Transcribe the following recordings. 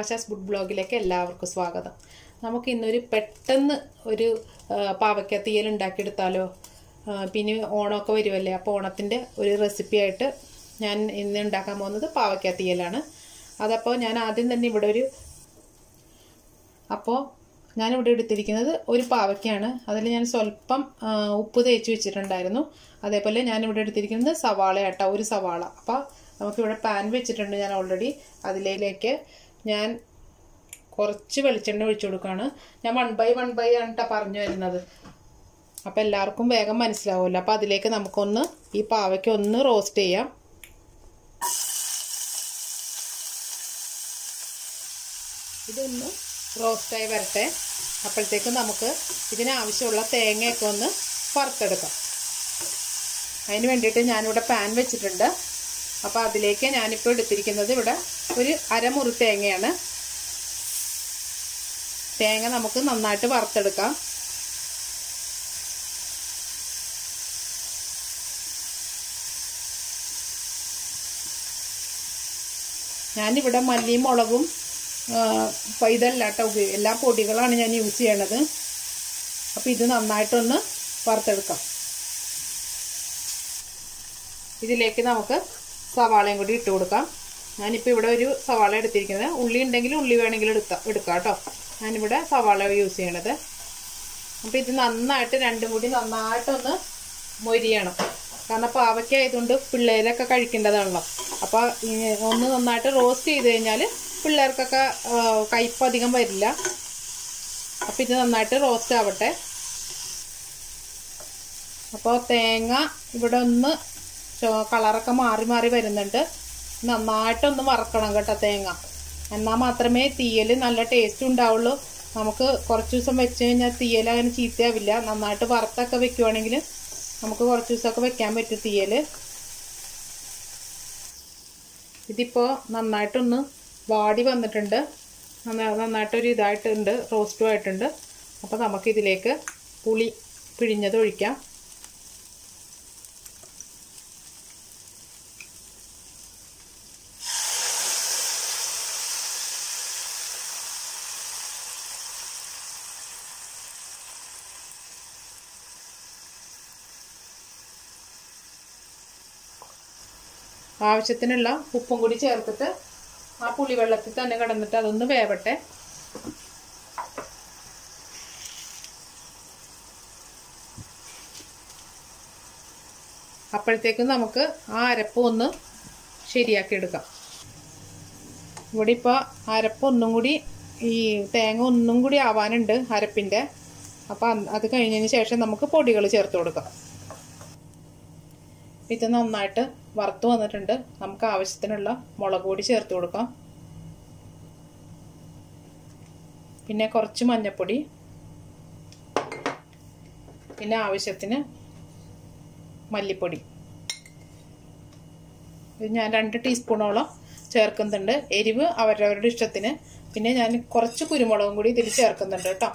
ആശാസ് food ബ്ലോഗിലേക്ക് എല്ലാവർക്കും സ്വാഗതം നമുക്ക് ഇന്നൊരു പെട്ടെന്ന് ഒരു ആ, പാവയ്ക്ക തീയൽ ഉണ്ടാക്കിയെടുത്താലോ ആ, പിന്നെ ഓണമൊക്കെ വരുമല്ലേ അപ്പോൾ ഓണത്തിൻ്റെ ഒരു റെസിപ്പി ആയിട്ട് ഞാൻ ഇന്ന് ഉണ്ടാക്കാൻ പോകുന്നത് പാവയ്ക്ക തീയലാണ് അതപ്പോൾ ഞാൻ ആദ്യം തന്നെ ഇവിടെ ഒരു അപ്പോൾ ഞാനിവിടെ എടുത്തിരിക്കുന്നത് ഒരു പാവയ്ക്കാണ് അതിൽ ഞാൻ സ്വല്പം ആ, ഉപ്പ് തേച്ച് വെച്ചിട്ടുണ്ടായിരുന്നു അതേപോലെ ഞാനിവിടെ എടുത്തിരിക്കുന്നത് സവാള ആട്ടോ ഒരു സവാള അപ്പോൾ നമുക്കിവിടെ പാൻ വെച്ചിട്ടുണ്ട് ഞാൻ ഓൾറെഡി അതിലേക്ക് ഞാൻ കുറച്ച് വെളിച്ചെണ്ണ ഒഴിച്ചു കൊടുക്കുകയാണ് ഞാൻ വൺ ബൈ വൺ ബൈ ആണ് കേട്ടോ പറഞ്ഞു വരുന്നത് അപ്പോൾ എല്ലാവർക്കും വേഗം മനസ്സിലാവുമല്ലോ അപ്പോൾ അതിലേക്ക് നമുക്കൊന്ന് ഈ പാവയ്ക്ക് ഒന്ന് റോസ്റ്റ് ചെയ്യാം ഇതൊന്ന് റോസ്റ്റായി വരട്ടെ അപ്പോഴത്തേക്ക് നമുക്ക് ഇതിനാവശ്യമുള്ള തേങ്ങയൊക്കെ ഒന്ന് വറുത്തെടുക്കാം അതിന് വേണ്ടിയിട്ട് ഞാനിവിടെ പാൻ വെച്ചിട്ടുണ്ട് അപ്പോൾ അതിലേക്ക് ഞാനിപ്പോൾ എടുത്തിരിക്കുന്നത് ഇവിടെ ഒരു അരമുറി തേങ്ങയാണ് തേങ്ങ നമുക്ക് നന്നായിട്ട് വറുത്തെടുക്കാം ഞാനിവിടെ മല്ലിയും മുളകും ഇതല്ല കേട്ടോ ഉപയോഗി എല്ലാ പൊടികളാണ് ഞാൻ യൂസ് ചെയ്യണത് അപ്പോൾ ഇത് നന്നായിട്ടൊന്ന് വറുത്തെടുക്കാം ഇതിലേക്ക് നമുക്ക് സവാളയും കൂടി ഇട്ട് കൊടുക്കാം ഞാനിപ്പോൾ ഇവിടെ ഒരു സവാള എടുത്തിരിക്കുന്നത് ഉള്ളി ഉണ്ടെങ്കിൽ ഉള്ളി വേണമെങ്കിൽ എടുക്കാം എടുക്കാം കേട്ടോ ഞാനിവിടെ സവാള യൂസ് ചെയ്യണത് അപ്പോൾ ഇത് നന്നായിട്ട് രണ്ടും കൂടി നന്നായിട്ടൊന്ന് മൊരിയണം കാരണം പാവയ്ക്ക ആയതുകൊണ്ട് പിള്ളേരൊക്കെ കഴിക്കേണ്ടതാണല്ലോ അപ്പോൾ ഒന്ന് നന്നായിട്ട് റോസ്റ്റ് ചെയ്ത് കഴിഞ്ഞാൽ പിള്ളേർക്കൊക്കെ കയ്പ്പ് അധികം വരില്ല അപ്പോൾ ഇത് നന്നായിട്ട് റോസ്റ്റ് ആവട്ടെ അപ്പോൾ തേങ്ങ ഇവിടെ ഒന്ന് കളറൊക്കെ മാറി മാറി വരുന്നുണ്ട് നന്നായിട്ടൊന്ന് വറക്കണം കേട്ടോ തേങ്ങ എന്നാൽ മാത്രമേ തീയൽ നല്ല ടേസ്റ്റ് ഉണ്ടാവുള്ളൂ നമുക്ക് കുറച്ച് ദിവസം വെച്ച് കഴിഞ്ഞാൽ തീയൽ അങ്ങനെ ചീത്തയാവില്ല നന്നായിട്ട് വറുത്തൊക്കെ വെക്കുവാണെങ്കിൽ നമുക്ക് കുറച്ച് ദിവസമൊക്കെ വെക്കാൻ പറ്റും തീയൽ ഇതിപ്പോൾ നന്നായിട്ടൊന്ന് വാടി വന്നിട്ടുണ്ട് നന്നായിട്ടൊരു ഇതായിട്ടുണ്ട് റോസ്റ്റും ആയിട്ടുണ്ട് അപ്പോൾ നമുക്കിതിലേക്ക് പുളി പിഴിഞ്ഞത് ഒഴിക്കാം ആവശ്യത്തിനുള്ള ഉപ്പും കൂടി ചേർത്തിട്ട് ആ പുളിവെള്ളത്തിൽ തന്നെ കിടന്നിട്ട് അതൊന്ന് വേവട്ടെ അപ്പോഴത്തേക്കും നമുക്ക് ആ അരപ്പ് ഒന്ന് ശരിയാക്കി എടുക്കാം ഇവിടെ ഇപ്പോൾ അരപ്പ് ഒന്നും കൂടി ഈ തേങ്ങ ഒന്നും കൂടി ആവാനുണ്ട് അരപ്പിൻ്റെ അപ്പം അത് കഴിഞ്ഞതിന് ശേഷം നമുക്ക് പൊടികൾ ചേർത്ത് കൊടുക്കാം ഇത് നന്നായിട്ട് വറുത്ത് വന്നിട്ടുണ്ട് നമുക്ക് ആവശ്യത്തിനുള്ള മുളക് പൊടി ചേർത്ത് കൊടുക്കാം പിന്നെ കുറച്ച് മഞ്ഞൾപ്പൊടി പിന്നെ ആവശ്യത്തിന് മല്ലിപ്പൊടി ഇത് ഞാൻ രണ്ട് ടീസ്പൂണോളം ചേർക്കുന്നുണ്ട് എരിവ് അവരവരുടെ ഇഷ്ടത്തിന് പിന്നെ ഞാൻ കുറച്ച് കുരുമുളകും കൂടി ഇതിൽ ചേർക്കുന്നുണ്ട് കേട്ടോ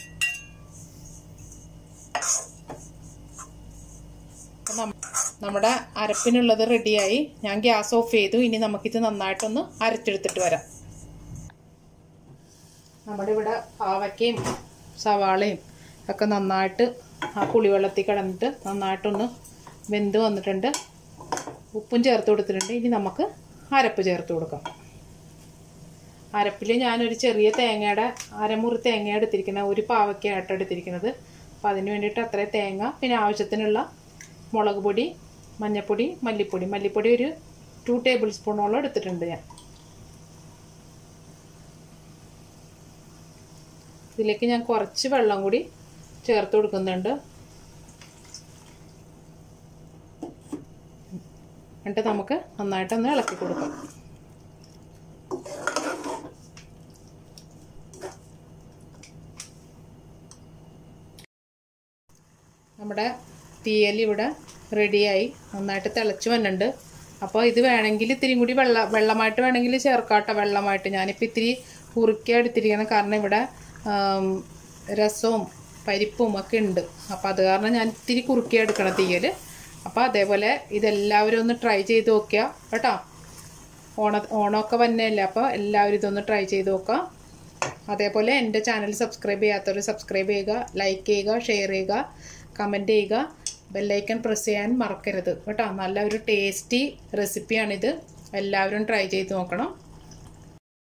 നമ്മുടെ അരപ്പിനുള്ളത് റെഡിയായി ഞാൻ ഗ്യാസ് ഓഫ് ചെയ്തു ഇനി നമുക്കിത് നന്നായിട്ടൊന്ന് അരച്ചെടുത്തിട്ട് വരാം നമ്മുടെ ഇവിടെ പാവയ്ക്കയും സവാളയും ഒക്കെ നന്നായിട്ട് ആ പുളിവെള്ളത്തിൽ കിടന്നിട്ട് നന്നായിട്ടൊന്ന് വെന്ത് വന്നിട്ടുണ്ട് ഉപ്പും ചേർത്ത് കൊടുത്തിട്ടുണ്ട് ഇനി നമുക്ക് അരപ്പ് ചേർത്ത് കൊടുക്കാം അരപ്പിൽ ഞാനൊരു ചെറിയ തേങ്ങയുടെ അരമുറി തേങ്ങ എടുത്തിരിക്കുന്നത് ഒരു പാവയ്ക്കായിട്ട് എടുത്തിരിക്കുന്നത് അപ്പോൾ അതിന് വേണ്ടിയിട്ട് അത്രയും തേങ്ങ പിന്നെ ആവശ്യത്തിനുള്ള മുളക് പൊടി മഞ്ഞൾപ്പൊടി മല്ലിപ്പൊടി മല്ലിപ്പൊടി ഒരു ടു ടേബിൾ സ്പൂണോളം എടുത്തിട്ടുണ്ട് ഞാൻ ഇതിലേക്ക് ഞാൻ കുറച്ച് വെള്ളം കൂടി ചേർത്ത് കൊടുക്കുന്നുണ്ട് എന്നിട്ട് നമുക്ക് നന്നായിട്ടൊന്ന് ഇളക്കി കൊടുക്കാം നമ്മുടെ തീയൽ ഇവിടെ റെഡിയായി നന്നായിട്ട് തിളച്ച് വന്നിട്ടുണ്ട് അപ്പോൾ ഇത് വേണമെങ്കിൽ ഇത്തിരി കൂടി വെള്ള വെള്ളമായിട്ട് വേണമെങ്കിൽ ചേർക്കാട്ടോ വെള്ളമായിട്ട് ഞാനിപ്പോൾ ഇത്തിരി കുറുക്കി എടുത്തിരിക്കണം കാരണം ഇവിടെ രസവും പരിപ്പും ഒക്കെ ഉണ്ട് അപ്പോൾ അത് കാരണം ഞാൻ ഇത്തിരി കുറുക്കി എടുക്കണം തീയൽ അപ്പോൾ അതേപോലെ ഇതെല്ലാവരും ഒന്ന് ട്രൈ ചെയ്ത് നോക്കുക കേട്ടോ ഓണ ഓണമൊക്കെ വന്നെയല്ലേ അപ്പോൾ എല്ലാവരും ഇതൊന്ന് ട്രൈ ചെയ്ത് നോക്കാം അതേപോലെ എൻ്റെ ചാനൽ സബ്സ്ക്രൈബ് ചെയ്യാത്തവർ സബ്സ്ക്രൈബ് ചെയ്യുക ലൈക്ക് ചെയ്യുക ഷെയർ ചെയ്യുക കമൻറ്റ് ചെയ്യുക ബെല്ലൈക്കൺ പ്രസ് ചെയ്യാൻ മറക്കരുത് കേട്ടോ നല്ല ഒരു ടേസ്റ്റി റെസിപ്പിയാണിത് എല്ലാവരും ട്രൈ ചെയ്ത് നോക്കണം